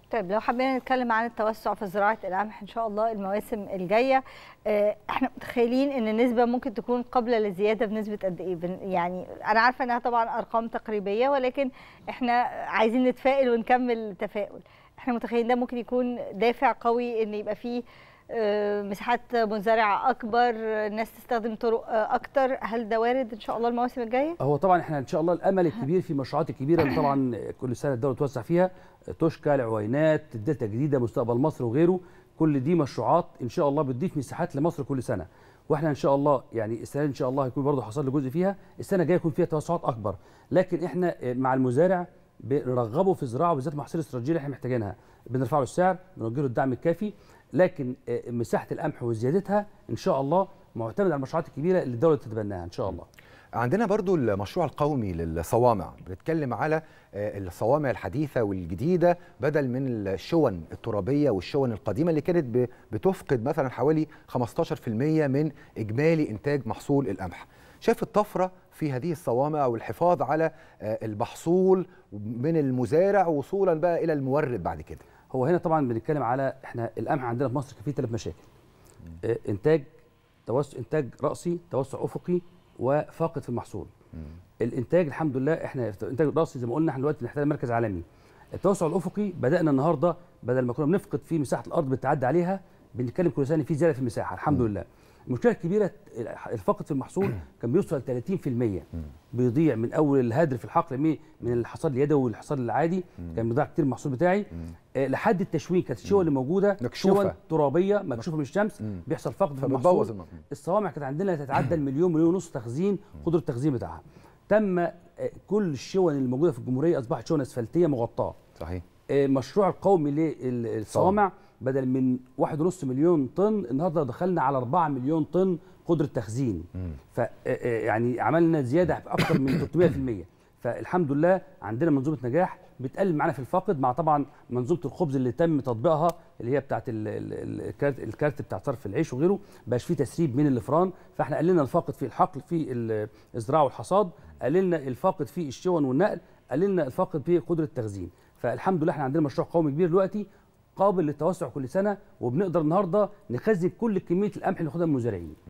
طيب لو حبينا نتكلم عن التوسع في زراعه القمح ان شاء الله المواسم الجايه آه، احنا متخيلين ان النسبه ممكن تكون قابله للزياده بنسبه قد ايه بن- يعني انا عارفه انها طبعا ارقام تقريبيه ولكن احنا عايزين نتفائل ونكمل تفاؤل احنا متخيلين ده ممكن يكون دافع قوي ان يبقى فيه آه، مساحات مزارعه اكبر الناس تستخدم طرق آه، اكتر هل ده وارد ان شاء الله المواسم الجايه هو طبعا احنا ان شاء الله الامل الكبير في المشروعات الكبيره اللي طبعا كل سنه الدوله توسع فيها توشكا العوينات الدلتا الجديده مستقبل مصر وغيره كل دي مشروعات ان شاء الله بتضيف مساحات لمصر كل سنه واحنا ان شاء الله يعني السنه دي ان شاء الله هيكون برضه حصل له جزء فيها السنه الجايه يكون فيها توسعات اكبر لكن احنا مع المزارع بنرغبه في الزراعه وبالذات المحاصيل الاستراتيجيه اللي احنا محتاجينها بنرفع له السعر بنوجه له الدعم الكافي لكن آه، مساحه القمح وزيادتها ان شاء الله معتمد على المشروعات الكبيره اللي الدوله تتبناها ان شاء الله عندنا برضو المشروع القومي للصوامع بنتكلم على آه، الصوامع الحديثة والجديدة بدل من الشون الترابية والشون القديمة اللي كانت ب- بتفقد مثلا حوالي 15% من إجمالي إنتاج محصول القمح شايف الطفرة في هذه الصوامع والحفاظ على آه، المحصول من المزارع وصولا بقى إلى المورد بعد كده هو هنا طبعا بنتكلم على احنا القمح عندنا في مصر كان فيه ثلاث مشاكل آه، انتاج توسع انتاج راسي توسع افقي وفاقد في المحصول الانتاج الحمد لله احنا في الانتاج الراسي زي ما قلنا احنا دلوقتي بنحتاج مركز عالمي التوسع الافقي بدانا النهارده بدل ما كنا بنفقد في مساحه الارض بتعدي عليها بنتكلم كل سنه في زياده في المساحه الحمد لله المشكله الكبيره الفقد في المحصول كان بيوصل ل 30% بيضيع من اول الهدر في الحقل من من الحصاد اليدوي والحصاد العادي كان بيضيع كتير من المحصول بتاعي آه، لحد التشوين كانت الشوى اللي موجوه مكشوفة. شوى ترابيه مكشوفه من الشمس مم. بيحصل فقد في فبتبوظ المحصول المحصول. الصوامع كانت عندنا تتعدى المليون مليون ونص تخزين قدره التخزين بتاعها تم آه، كل الشون اللي موجوده في الجمهوريه اصبحت شون اسفلتيه مغطاه صحيح آه، مشروع القومي للصوامع بدل من واحد ونص مليون طن النهارده دخلنا على 4 مليون طن قدره تخزين ف آه، آه، يعني عملنا زياده اكثر من 300% فالحمد لله عندنا منظومه نجاح بتقلل معانا في الفاقد مع طبعا منظومه الخبز اللي تم تطبيقها اللي هي بتاعت ال- ال- الكارت الكارت بتاع صرف العيش وغيره بقاش فيه تسريب من الافران فاحنا قللنا الفاقد في الحقل في ال- الزراعه والحصاد قللنا الفاقد في الشون والنقل قللنا الفاقد في قدره التخزين فالحمد لله احنا عندنا مشروع قومي كبير دلوقتي قابل للتوسع كل سنه وبنقدر النهارده نخزن كل كميه القمح اللي بناخدها من المزارعين